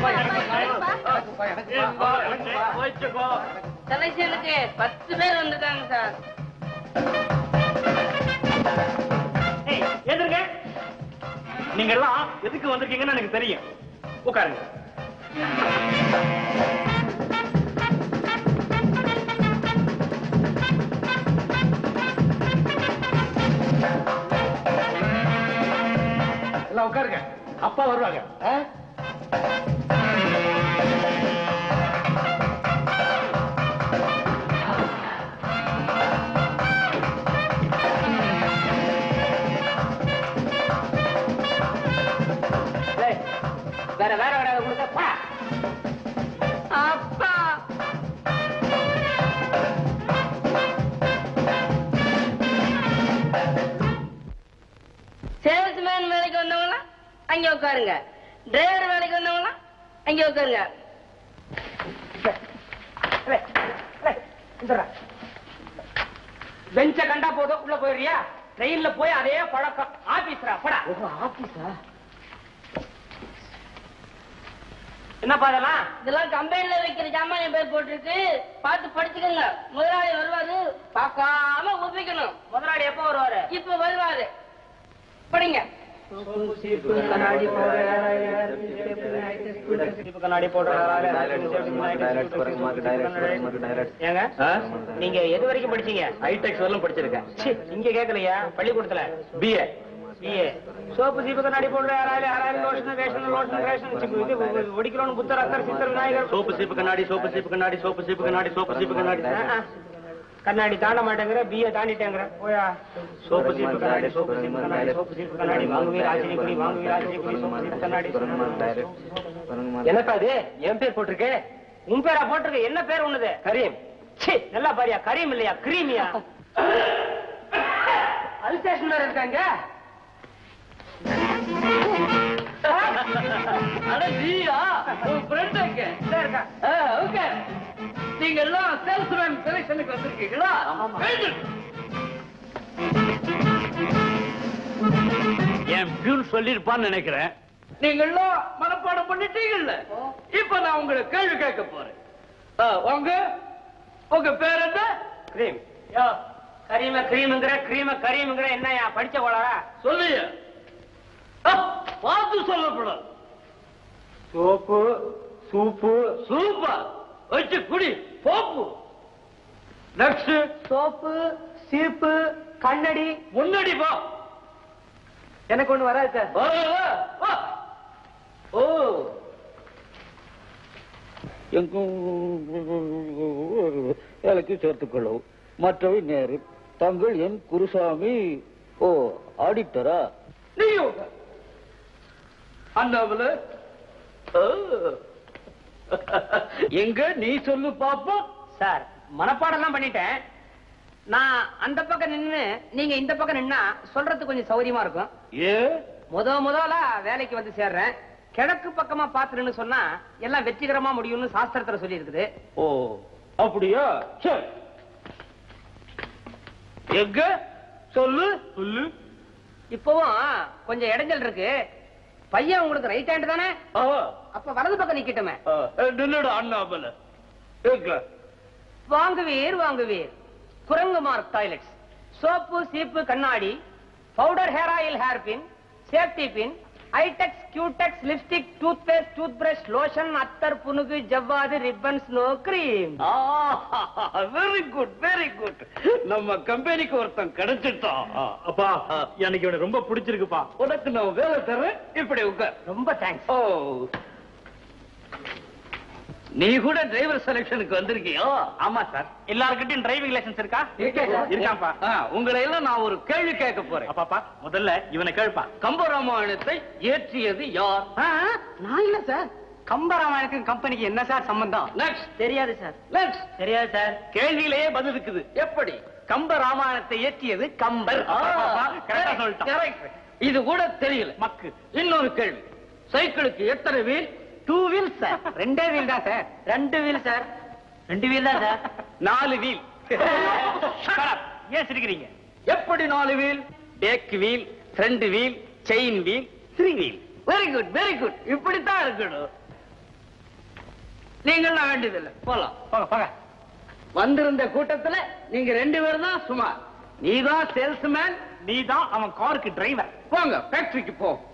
செலெக்ஷனுக்கு பத்து பேர் வந்துட்டாங்க சார் எதிர்ங்க நீங்க எல்லாம் எதுக்கு வந்திருக்கீங்கன்னு எனக்கு தெரியும் உட்காருங்க எல்லாம் உட்காருங்க அப்பா வருவாங்க ஆ? வேற வேற வேற கொடுத்தப்பா அப்பா சேல்ஸ்மேன் வேலைக்கு வந்தவங்களா அங்க உட்காருங்க டிரைவர் வேலைக்கு வந்தவங்களா அங்க உட்காருங்க பெஞ்ச கண்டா போதும் உள்ள போயிடுறியா ட்ரெயின்ல போய் அதே பழக்கம் ஆபீஸ்ரா படா ஆபீஸா என்னப்பா அதெல்லாம் இதெல்லாம் கம்பெனில வைக்கிற ஜாமான் பேர் போட்டிருக்கு பார்த்து படிச்சுக்கோங்க முதலாளி வருவாரு பார்க்காம ஒப்பிக்கணும் முதலாளி எப்போ வருவாரு இப்ப வருவாரு படிங்க கண்ணாடி ஏங்க நீங்க எது வரைக்கும் படிச்சீங்க ஹைடெக்ஸ் வரலும் படிச்சிருக்கேன் இங்க கேட்கலையா பள்ளிக்கூடத்துல பிஏ பிஏ சோப்பு சீப்பு கண்ணாடி போடுற யாராவது யாராவது லோஷன் ரேஷன் லோஷன் ரேஷன் இது ஒடிக்கிறோம் புத்தர் அக்கர் சித்தர் விநாயகர் சோப்பு சீப்பு கண்ணாடி சோப்பு சீப்பு கண்ணாடி சோப்பு சீப்பு கண்ணாடி சோப்பு சீப்பு கண்ணாடி ஆ, ஆ. கண்ணாடி தாண்ட மாட்டேங்கிற பிஏ தாண்டிட்டேங்கிற போயா சோப்பு சீப்பு கண்ணாடி சோப்பு சீப்பு கண்ணாடி சோப்பு சீப்பு கண்ணாடி வாங்குவீர் ஆச்சரிய குடி வாங்குவீர் ஆச்சரிய குடி சோப்பு சீப்பு கண்ணாடி என்னப்பா இது என் பேர் போட்டிருக்கு உன் பேரா போட்டிருக்கு என்ன பேர் உன்னது கரீம் சி நல்லா பாரியா கரீம் இல்லையா கிரீமியா அல்சேஷன் வேற இருக்காங்க அட நீயா உன் ஃப்ரெண்ட் எங்க இதா இருக்கா ஓகே நீங்க எல்லாம் சேல்ஸ்மேன் செலக்ஷனுக்கு வந்திருக்கீங்களா என் பியூன் சொல்லிருப்பான்னு நினைக்கிறேன் நீங்க எல்லாம் மனப்பாடம் பண்ணிட்டீங்கல்ல இப்ப நான் உங்களை கேள்வி கேட்க போறேன் ஆ, வாங்க உங்க பேர் என்ன கிரீம் யோ கரீம கிரீமுங்கிற கிரீம கரீமுங்கிற என்னயா படிச்ச கோளாரா சொல்லுங்க ஆ, பார்த்து சொல்லப்படாது சோப்பு சூப்பு சூப்பர் வச்சு குடி போப்பு நெக்ஸ்ட் சோப்பு சீப்பு கண்ணடி முன்னாடி போ எனக்கு ஒண்ணு வராது சார் வா, வா, வா. ஓ வேலைக்கு சேர்த்துக் கொள்ளவும் மற்றவை நேரு தங்கள் என் குருசாமி ஓ ஆடிட்டரா நீயும் உட்கார். அண்ணாமலை ஓ. எங்க நீ சொல்லு பாப்போம் சார் மனப்பாடம் எல்லாம் பண்ணிட்டேன் நான் அந்த பக்கம் நின்னு நீங்க இந்த பக்கம் நின்னா சொல்றது கொஞ்சம் சௌரியமா இருக்கும் ஏ முத முதல்ல வேலைக்கு வந்து சேர்றேன் கிழக்கு பக்கமா பாத்துருன்னு சொன்னா எல்லாம் வெற்றிகரமா முடியும்னு சாஸ்திரத்துல சொல்லி இருக்குது ஓ அப்படியா சரி எங்க சொல்லு சொல்லு இப்பவும் கொஞ்சம் இடைஞ்சல் இருக்கு பையன் உங்களுக்கு ரைட் ஹேண்ட் தானே ஆ, அப்ப வலது பக்கம் நிக்கட்டுமே ஆ, நின்னுடு அண்ணாமலை எங்க வாங்குவீர் வாங்குவீர் குரங்கு மார்க் டாய்லெட்ஸ் சோப்பு சீப்பு கண்ணாடி powder hair oil hair pin safety pin Eyetex Cutex lipstick toothpaste toothbrush lotion அத்தர் புனுகு ஜவ்வாது ribbon snow cream very good very good நம்ம கம்பெனிக்கு ஒருத்தன் கிடைச்சிட்டான் ஆ, அப்பா எனக்கு இவனை ரொம்ப பிடிச்சிருக்குப்பா உனக்கு நான் வேலை தரேன் இப்படி உட்கார் ரொம்ப தேங்க்ஸ் ஓ நீ கூட டிரைவர் செலக்ஷனுக்கு வந்திருக்கியோ ஆமா சார் எல்லார்கிட்டயும் டிரைவிங் லைசன்ஸ் இருக்கா இருக்காப்பா ஆ, உங்களை எல்லாம் நான் ஒரு கேள்வி கேட்க போறேன் அப்பாப்பா முதல்ல இவனை கேள்ப்பா கம்பராமாயணத்தை இயற்றியது யார் நான் இல்ல சார் கம்பராமாயணக்கும் கம்பெனிக்கு என்ன சார் சம்பந்தம் நெக்ஸ்ட் தெரியாது சார் நெக்ஸ்ட் தெரியாது சார் கேள்வியிலேயே பதில் இருக்குது எப்படி கம்ப ராமாயணத்தை இயற்றியது கம்பர் ஆ, correct ஆ சொல்லிட்டான். correct. இது கூட தெரியல மக்கு இன்னொரு கேள்வி சைக்கிளுக்கு எத்தனை வீல் டூ வீல் சார் ரெண்டே வீல் தான் சார் ரெண்டு வீல் சார் ரெண்டு வீல் தான் சார் நாலு வீல் Shut up. ஏன் சிரிக்கிறீங்க எப்படி நாலு wheel back wheel front wheel chain wheel three wheel very good very good இப்படித்தான் இருக்கணும் நீங்களாம் வேண்டியதில்லை போலாம் போங்க போங்க வந்திருந்த கூட்டத்துல நீங்க ரெண்டு பேரும் தான் சுமார் நீதான் சேல்ஸ்மேன் நீ தான் அவன் காருக்கு டிரைவர் போங்க ஃபேக்டரிக்கு போ